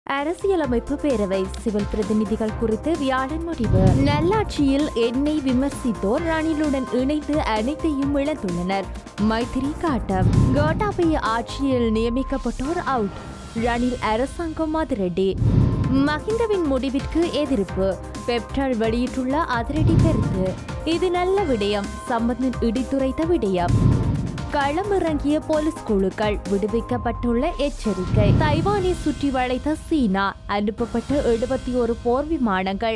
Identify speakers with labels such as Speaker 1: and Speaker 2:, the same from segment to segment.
Speaker 1: அரசியலமைப்பு பேரவை சிவில் பிரதிநிதிகள் குறித்து வியாழன் முடிவு நல்லாட்சியில் என்னை விமர்சித்தோர் ரணிலுடன் இணைந்து அனைத்தையும் இழந்துள்ளனர் மைத்திரி காட்டம் கோட்டாபய ஆட்சியில் நியமிக்கப்பட்டோர் அவுட் ரணில் அரசாங்கம் அதிரடி மஹிந்தவின் முடிவிற்கு எதிர்ப்பு பெப்டால் வெளியிட்டுள்ள அதிரடி கருத்து இது நல்ல விடயம் சம்பந்தன் இடித்துரைத்த விடயம் களமிறங்கிய போலீஸ் குழுக்கள் விடுவிக்கப்பட்டுள்ள எச்சரிக்கை தைவானை சுற்றி வளைத்த சீனா அனுப்பப்பட்ட எழுபத்தி ஒரு போர் விமானங்கள்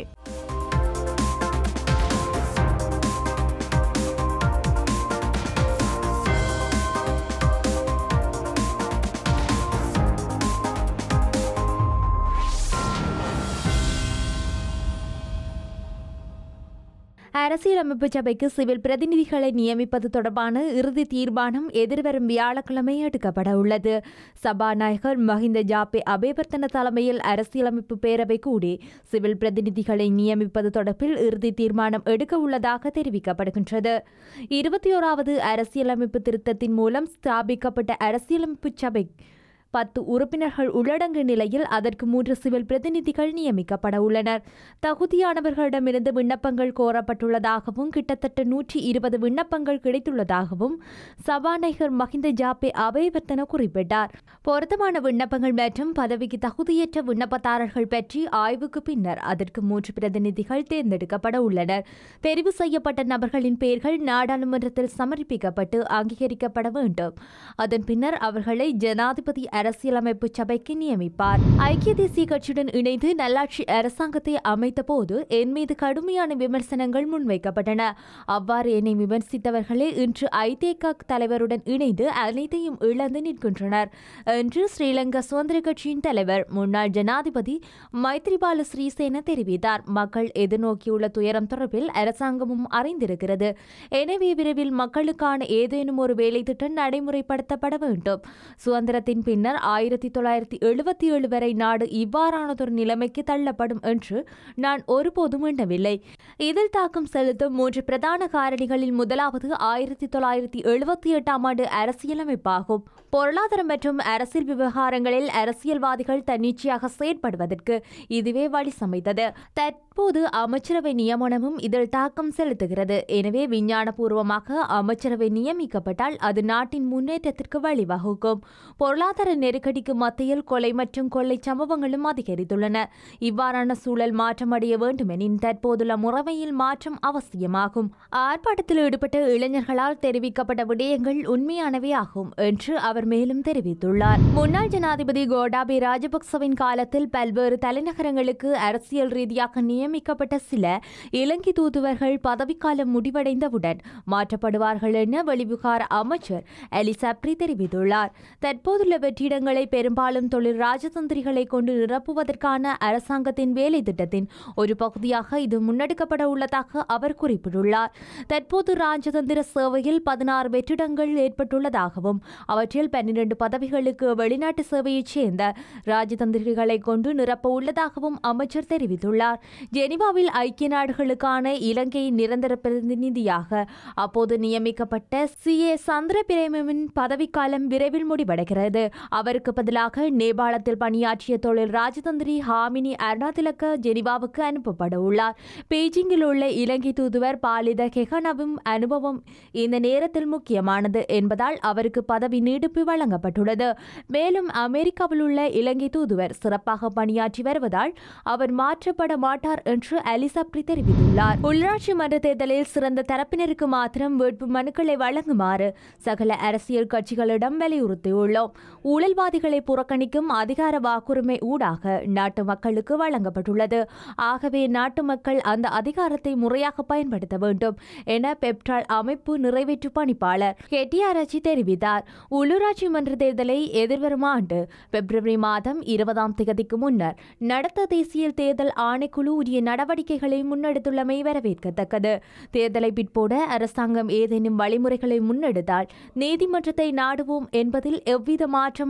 Speaker 1: அரசியலமைப்பு சபைக்கு சிவில் பிரதிநிதிகளை நியமிப்பது தொடர்பான இறுதி தீர்மானம் எதிர்வரும் வியாழக்கிழமை எடுக்கப்பட உள்ளது சபாநாயகர் மஹிந்த ஜாப்பே அபேவர்த்தன தலைமையில் அரசியலமைப்பு பேரவை கூடி சிவில் பிரதிநிதிகளை நியமிப்பது தொடர்பில் இறுதி தீர்மானம் எடுக்க உள்ளதாக தெரிவிக்கப்படுகின்றது இருபத்தி ஓராவது அரசியலமைப்பு திருத்தத்தின் மூலம் ஸ்தாபிக்கப்பட்ட அரசியலமைப்பு சபை பத்து உறுப்பினர்கள் உள்ளடங்கு நிலையில் அதற்கு மூன்று சிவில் பிரதிநிதிகள் நியமிக்கப்பட உள்ளனர் தகுதியானவர்களிடமிருந்து விண்ணப்பங்கள் கோரப்பட்டுள்ளதாகவும் கிட்டத்தட்ட நூற்றி இருபது விண்ணப்பங்கள் கிடைத்துள்ளதாகவும் சபாநாயகர் மஹிந்த ஜாப்பே அபயவர்த்தன குறிப்பிட்டார் பொருத்தமான விண்ணப்பங்கள் மற்றும் பதவிக்கு தகுதியற்ற விண்ணப்பதாரர்கள் பற்றி ஆய்வுக்கு பின்னர் அதற்கு மூன்று பிரதிநிதிகள் தேர்ந்தெடுக்கப்பட உள்ளனர் தெரிவு செய்யப்பட்ட நபர்களின் பெயர்கள் நாடாளுமன்றத்தில் சமர்ப்பிக்கப்பட்டு அங்கீகரிக்கப்பட வேண்டும் அதன் பின்னர் அவர்களை ஜனாதிபதி அரசியலமைப்பு சபைக்கு நியமிப்பார் ஐக்கிய தேசிய கட்சியுடன் இணைந்து நல்லாட்சி அரசாங்கத்தை அமைத்த போது என் மீது கடுமையான விமர்சனங்கள் முன்வைக்கப்பட்டன அவ்வாறு என்னை விமர்சித்தவர்களே இன்று ஐதேக தலைவருடன் இணைந்து அனைத்தையும் இழந்து நிற்கின்றனர் என்று ஸ்ரீலங்கா சுதந்திர கட்சியின் தலைவர் முன்னாள் ஜனாதிபதி மைத்ரிபால ஸ்ரீசேன தெரிவித்தார் மக்கள் எதிர்நோக்கியுள்ள துயரம் தொடர்பில் அரசாங்கமும் அறிந்திருக்கிறது எனவே விரைவில் மக்களுக்கான ஏதேனும் ஒரு வேலை திட்டம் நடைமுறைப்படுத்தப்பட வேண்டும் சுதந்திரத்தின் பின்னர் ஆயிரத்தி தொள்ளாயிரத்தி எழுபத்தி ஏழு வரை நாடு இவ்வாறானதொரு நிலைமைக்கு தள்ளப்படும் என்று நான் ஒருபோதும் எண்ணவில்லை இதில் தாக்கம் செலுத்தும் மூன்று பிரதான காரணிகளில் முதலாவது ஆயிரத்தி தொள்ளாயிரத்தி எழுபத்தி எட்டாம் ஆண்டு அரசியலமைப்பாகும் பொருளாதாரம் மற்றும் அரசியல் விவகாரங்களில் அரசியல்வாதிகள் தன்னிச்சையாக செயற்படுவதற்கு இதுவே வழி சமைத்தது தற்போது அமைச்சரவை நியமனமும் இதில் தாக்கம் செலுத்துகிறது எனவே விஞ்ஞானபூர்வமாக அமைச்சரவை நியமிக்கப்பட்டால் அது நாட்டின் முன்னேற்றத்திற்கு வழிவகுக்கும் பொருளாதார நெருக்கடிக்கு மத்தியில் கொலை மற்றும் கொள்ளை சம்பவங்களும் அதிகரித்துள்ளன இவ்வாறான சூழல் மாற்றமடைய வேண்டுமெனின் தற்போதுள்ள முறைமையில் மாற்றம் அவசியமாகும் ஆர்ப்பாட்டத்தில் ஈடுபட்ட இளைஞர்களால் தெரிவிக்கப்பட்ட விடயங்கள் உண்மையானவே ஆகும் என்று அவர் மேலும் தெரிவித்துள்ளார் முன்னாள் ஜனாதிபதி கோடாபி ராஜபக்சவின் காலத்தில் பல்வேறு தலைநகரங்களுக்கு அரசியல் ரீதியாக நியமிக்கப்பட்ட சில இலங்கை தூதுவர்கள் பதவிக்காலம் முடிவடைந்தவுடன் மாற்றப்படுவார்கள் என வெளிவிகார அமைச்சர் எலிசாப்ரி தெரிவித்துள்ளார் தற்போதுள்ள வெற்றிடங்களை பெரும்பாலும் தொழில் ராஜதந்திரிகளை கொண்டு நிரப்புவதற்கான அரசாங்கத்தின் வேலை திட்டத்தின் ஒரு பகுதியாக இது முன்னெடுக்கப்பட உள்ளதாக அவர் குறிப்பிட்டுள்ளார் தற்போது ராஜதந்திர சேவையில் பதினாறு வெற்றிடங்கள் ஏற்பட்டுள்ளதாகவும் அவற்றில் பன்னிரண்டு பதவிகளுக்கு வெளிநாட்டு சேவையைச் சேர்ந்த ராஜதந்திரிகளை கொண்டு நிரப்ப உள்ளதாகவும் அமைச்சர் தெரிவித்துள்ளார் ஜெனீவாவில் ஐக்கிய நாடுகளுக்கான இலங்கையின் நிரந்தர பிரதிநிதியாக அப்போது நியமிக்கப்பட்ட சி ஏ சந்திரபிரேமின் பதவிக்காலம் விரைவில் முடிவடைகிறது அவருக்கு பதிலாக நேபாளத்தில் பணியாற்றிய தொழில் ராஜதந்திரி ஹாமினி அருணாதிலக்க ஜெனீவாவுக்கு அனுப்பப்பட உள்ளார் பெய்ஜிங்கில் உள்ள இலங்கை தூதுவர் பாலித கெஹனவும் அனுபவம் இந்த நேரத்தில் முக்கியமானது என்பதால் அவருக்கு பதவி நீடிப்பு வழங்கப்பட்டுள்ளது மேலும் அமெரிக்காவில் உள்ள இலங்கை தூதுவர் சிறப்பாக பணியாற்றி வருவதால் அவர் மாற்றப்பட மாட்டார் என்று அலிசப்ரி தெரிவித்துள்ளார் உள்ளாட்சி மன்ற தேர்தலில் சிறந்த தரப்பினருக்கு மாத்திரம் வேட்பு மனுக்களை வழங்குமாறு சகல அரசியல் கட்சிகளிடம் வலியுறுத்தியுள்ளோம் ஊழல்வாதிகளை புறக்கணிக்கும் அதிகார வாக்குரிமை ஊடாக நாட்டு மக்களுக்கு வழங்கப்பட்டுள்ளது ஆகவே நாட்டு மக்கள் அந்த அதிகாரத்தை முறையாக பயன்படுத்த வேண்டும் என பெப்டால் அமைப்பு நிறைவேற்று பணிப்பாளர் கெட்டியாராச்சி தெரிவித்தார் உள்ளூராட்சி மன்ற தேர்தலை எதிர்வரும் ஆண்டு பிப்ரவரி மாதம் இருபதாம் தேதிக்கு முன்னர் நடத்த தேசிய தேர்தல் ஆணைக்குழு உரிய நடவடிக்கைகளை முன்னெடுத்துள்ளமை வரவேற்கத்தக்கது தேர்தலை பிற்போட அரசாங்கம் ஏதேனும் வழிமுறைகளை முன்னெடுத்தால் நீதிமன்றத்தை நாடுவோம் என்பதில் எவ்வித மாற்றமும்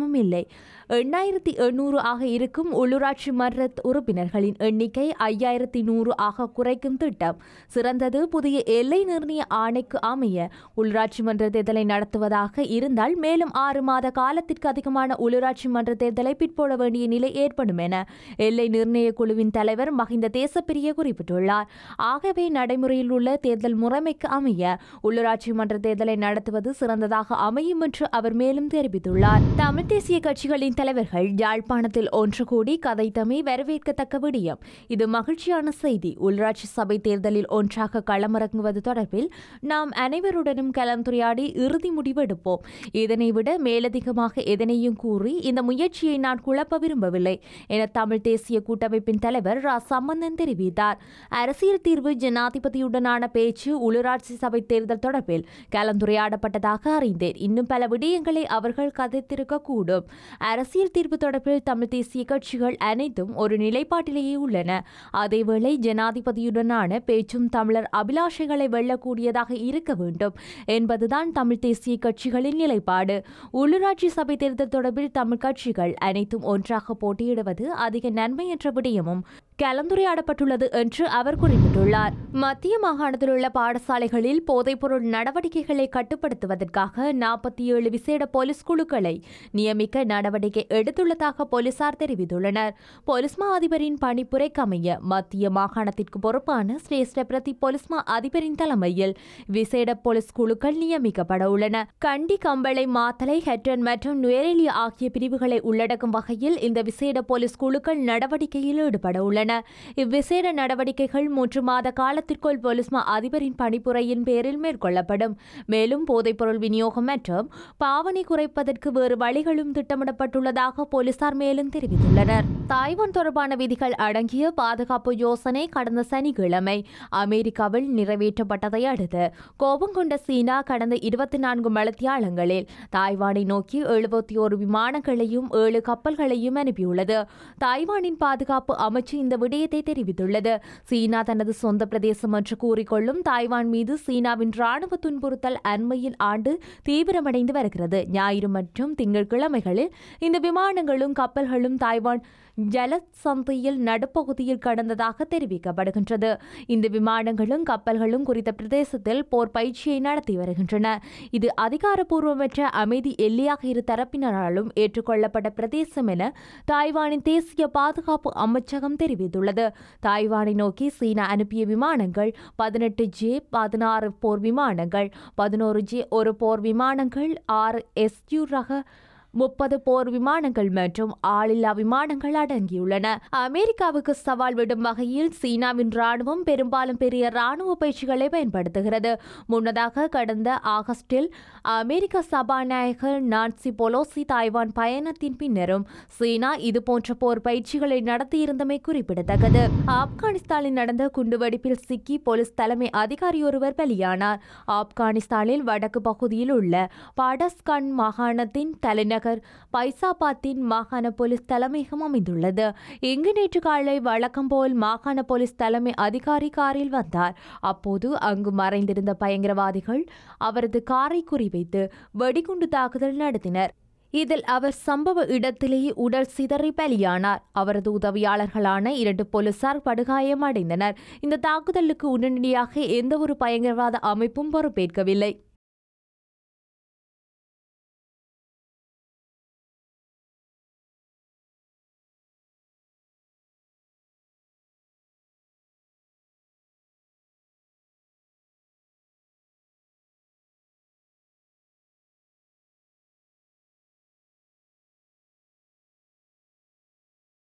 Speaker 1: விளக்கமும் இல்லை எண்ணாயிரத்தி எண்ணூறு ஆக இருக்கும் உள்ளூராட்சி மன்ற உறுப்பினர்களின் எண்ணிக்கை ஐயாயிரத்தி நூறு ஆக குறைக்கும் திட்டம் சிறந்தது புதிய எல்லை நிர்ணய ஆணைக்கு அமைய உள்ளூராட்சி மன்ற தேர்தலை நடத்துவதாக இருந்தால் மேலும் ஆறு மாத காலத்திற்கு அதிகமான உள்ளூராட்சி மன்ற தேர்தலை பிற்போட வேண்டிய நிலை ஏற்படும் என எல்லை நிர்ணய குழுவின் தலைவர் மஹிந்த தேசப்பிரிய குறிப்பிட்டுள்ளார் ஆகவே நடைமுறையில் உள்ள தேர்தல் முறைமைக்கு அமைய உள்ளூராட்சி மன்ற தேர்தலை நடத்துவது சிறந்ததாக அமையும் என்று அவர் மேலும் தெரிவித்துள்ளார் தமிழ் தேசிய கட்சிகளின் தலைவர்கள் யாழ்ப்பாணத்தில் ஒன்று கூடி கதைத்தமை வரவேற்கத்தக்க விடயம் இது மகிழ்ச்சியான செய்தி உள்ளாட்சி சபை தேர்தலில் ஒன்றாக களமிறங்குவது தொடர்பில் நாம் அனைவருடனும் கலந்துரையாடி இறுதி முடிவெடுப்போம் இதனை விட மேலதிகமாக எதனையும் கூறி இந்த முயற்சியை நான் குழப்ப விரும்பவில்லை என தமிழ் தேசிய கூட்டமைப்பின் தலைவர் ரா சம்பந்தன் தெரிவித்தார் அரசியல் தீர்வு ஜனாதிபதியுடனான பேச்சு உள்ளூராட்சி சபை தேர்தல் தொடர்பில் கலந்துரையாடப்பட்டதாக அறிந்தேன் இன்னும் பல விடயங்களை அவர்கள் கதைத்திருக்கக்கூடும் அரசியல் தீர்வு தொடர்பில் தமிழ் தேசிய கட்சிகள் அனைத்தும் ஒரு நிலைப்பாட்டிலேயே உள்ளன அதேவேளை ஜனாதிபதியுடனான பேச்சும் தமிழர் அபிலாஷைகளை வெல்லக்கூடியதாக இருக்க வேண்டும் என்பதுதான் தமிழ் தேசிய கட்சிகளின் நிலைப்பாடு உள்ளூராட்சி சபை தேர்தல் தொடர்பில் தமிழ் கட்சிகள் அனைத்தும் ஒன்றாக போட்டியிடுவது அதிக நன்மை என்ற விடயமும் கலந்துரையாடப்பட்டுள்ளது என்று அவர் குறிப்பிட்டுள்ளார் மத்திய மாகாணத்தில் உள்ள பாடசாலைகளில் போதைப்பொருள் நடவடிக்கைகளை கட்டுப்படுத்துவதற்காக நாற்பத்தி ஏழு விசேட போலீஸ் குழுக்களை நியமிக்க நடவடிக்கை எடுத்துள்ளதாக போலீசார் தெரிவித்துள்ளனர் போலீஸ் மா அதிபரின் பணிப்புரைக்கமைய மத்திய மாகாணத்திற்கு பொறுப்பான சிரேஷ்ட பிரதி போலீஸ் மா அதிபரின் தலைமையில் விசேட போலீஸ் குழுக்கள் நியமிக்கப்பட உள்ளன கண்டி கம்பளை மாத்தலை ஹெட்டன் மற்றும் நுயரெலியா ஆகிய பிரிவுகளை உள்ளடக்கும் வகையில் இந்த விசேட போலீஸ் குழுக்கள் நடவடிக்கையில் ஈடுபட உள்ளன இவ்விசேட நடவடிக்கைகள் மூன்று மாத காலத்திற்குள் போலீஸ் மா அதிபரின் பணிப்புரையின் பேரில் மேற்கொள்ளப்படும் மேலும் போதைப்பொருள் விநியோகம் மற்றும் பாவனை குறைப்பதற்கு வேறு வழிகளும் திட்டமிடப்பட்டுள்ளதாக போலீசார் மேலும் தெரிவித்துள்ளனர் தாய்வான் தொடர்பான விதிகள் அடங்கிய பாதுகாப்பு யோசனை கடந்த சனிக்கிழமை அமெரிக்காவில் நிறைவேற்றப்பட்டதை அடுத்து கோபம் கொண்ட சீனா கடந்த இருபத்தி நான்கு மலத்தியாளங்களில் தாய்வானை நோக்கி எழுபத்தி ஒரு விமானங்களையும் ஏழு கப்பல்களையும் அனுப்பியுள்ளது தாய்வானின் பாதுகாப்பு அமைச்சு இந்த விடயத்தை தெரிவித்துள்ளது சீனா தனது சொந்த பிரதேசம் என்று கூறிக்கொள்ளும் தாய்வான் மீது சீனாவின் ராணுவ துன்புறுத்தல் அண்மையில் ஆண்டு தீவிரமடைந்து வருகிறது ஞாயிறு மற்றும் திங்கட்கிழமைகளில் இந்த விமானங்களும் கப்பல்களும் தாய்வான் ஜலசந்தியில் நடுப்பகுதியில் கடந்ததாக தெரிவிக்கப்படுகின்றது இந்த விமானங்களும் கப்பல்களும் குறித்த பிரதேசத்தில் போர் பயிற்சியை நடத்தி வருகின்றன இது அதிகாரப்பூர்வமற்ற அமைதி எல்லையாக இரு தரப்பினராலும் ஏற்றுக்கொள்ளப்பட்ட பிரதேசம் என தாய்வானின் தேசிய பாதுகாப்பு அமைச்சகம் தெரிவித்துள்ளது தாய்வானை நோக்கி சீனா அனுப்பிய விமானங்கள் பதினெட்டு ஜே பதினாறு போர் விமானங்கள் பதினோரு ஜே ஒரு போர் விமானங்கள் ஆறு எஸ்யூ ரக முப்பது போர் விமானங்கள் மற்றும் ஆளில்லா விமானங்கள் அடங்கியுள்ளன அமெரிக்காவுக்கு சவால் விடும் வகையில் சீனாவின் ராணுவம் பெரும்பாலும் பெரிய ராணுவ பயிற்சிகளை பயன்படுத்துகிறது முன்னதாக கடந்த ஆகஸ்டில் அமெரிக்க சபாநாயகர் நான்சி பொலோசி தாய்வான் பயணத்தின் பின்னரும் சீனா இதுபோன்ற போர் பயிற்சிகளை நடத்தியிருந்தமை குறிப்பிடத்தக்கது ஆப்கானிஸ்தானில் நடந்த குண்டுவெடிப்பில் சிக்கி போலீஸ் தலைமை அதிகாரி ஒருவர் பலியானார் ஆப்கானிஸ்தானில் வடக்கு பகுதியில் உள்ள பாடஸ்கான் மாகாணத்தின் தலைநகர் நகர் பைசாபாத்தின் மாகாண போலீஸ் தலைமையகம் அமைந்துள்ளது இங்கு நேற்று காலை வழக்கம் போல் மாகாண போலீஸ் தலைமை அதிகாரி காரில் வந்தார் அப்போது அங்கு மறைந்திருந்த பயங்கரவாதிகள் அவரது காரை குறிவைத்து வெடிகுண்டு தாக்குதல் நடத்தினர் இதில் அவர் சம்பவ இடத்திலேயே உடல் சிதறி பலியானார் அவரது உதவியாளர்களான இரண்டு போலீசார் படுகாயமடைந்தனர் இந்த தாக்குதலுக்கு உடனடியாக எந்த ஒரு பயங்கரவாத அமைப்பும் பொறுப்பேற்கவில்லை